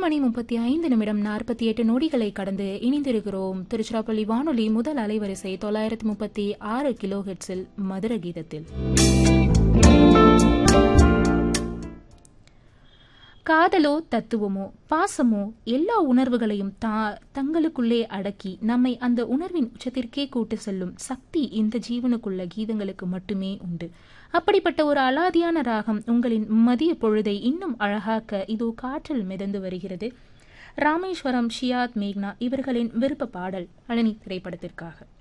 மணி முப்பத்தி ஐந்து நிமிடம் நாற்பத்தி எட்டு நொடிகளை கடந்து இணைந்திருக்கிறோம் திருச்சிராப்பள்ளி வானொலி முதல் அலைவரிசை தொள்ளாயிரத்தி முப்பத்தி ஆறு கிலோ ஹெட்ஸில் மதுர கீதத்தில் காதலோ தத்துவமோ பாசமோ எல்லா உணர்வுகளையும் தா தங்களுக்குள்ளே அடக்கி நம்மை அந்த உணர்வின் உச்சத்திற்கே கூட்டு செல்லும் சக்தி இந்த ஜீவனுக்குள்ள கீதங்களுக்கு மட்டுமே உண்டு அப்படிப்பட்ட ஒரு அலாதியான ராகம் உங்களின் மதிய பொழுதை இன்னும் அழகாக்க இதோ காற்றில் மிதந்து வருகிறது ராமேஸ்வரம் ஷியாத் மேக்னா இவர்களின் விருப்ப பாடல் பழனி திரைப்படத்திற்காக